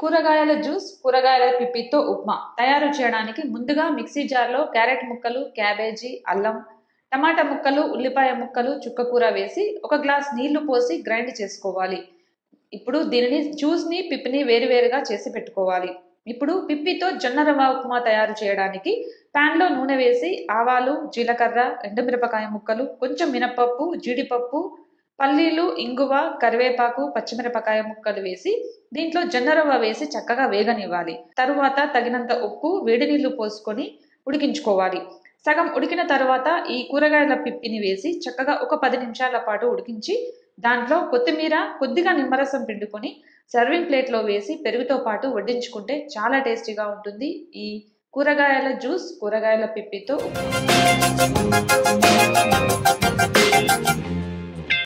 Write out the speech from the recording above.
కూరగాయల జ్యూస్ కూరగాయల పిప్పితో ఉప్మా తయారు చేయడానికి ముందుగా మిక్సీ జార్లో క్యారెట్ ముక్కలు క్యాబేజీ అల్లం టమాటా ముక్కలు ఉల్లిపాయ ముక్కలు చుక్కకూర వేసి ఒక గ్లాస్ నీళ్లు పోసి గ్రైండ్ చేసుకోవాలి ఇప్పుడు దీనిని జ్యూస్ని పిప్పిని వేరువేరుగా చేసి పెట్టుకోవాలి ఇప్పుడు పిప్పితో జొన్న రవ్వ ఉప్మా తయారు చేయడానికి ప్యాన్లో నూనె వేసి ఆవాలు జీలకర్ర ఎండుమిరపకాయ ముక్కలు కొంచెం మినపప్పు జీడిపప్పు పల్లీలు ఇంగువ కరివేపాకు పచ్చిమిరపకాయ ముక్కలు వేసి దీంట్లో జొన్న రవ్వ వేసి చక్కగా వేగనివ్వాలి తరువాత తగినంత ఉప్పు వేడి నీళ్లు పోసుకొని ఉడికించుకోవాలి సగం ఉడికిన తర్వాత ఈ కూరగాయల పిప్పిని వేసి చక్కగా ఒక పది నిమిషాల పాటు ఉడికించి దాంట్లో కొత్తిమీర కొద్దిగా నిమ్మరసం పిండుకొని సర్వింగ్ ప్లేట్లో వేసి పెరుగుతో పాటు వడ్డించుకుంటే చాలా టేస్టీగా ఉంటుంది ఈ కూరగాయల జ్యూస్ కూరగాయల పిప్పితో ఉప్మా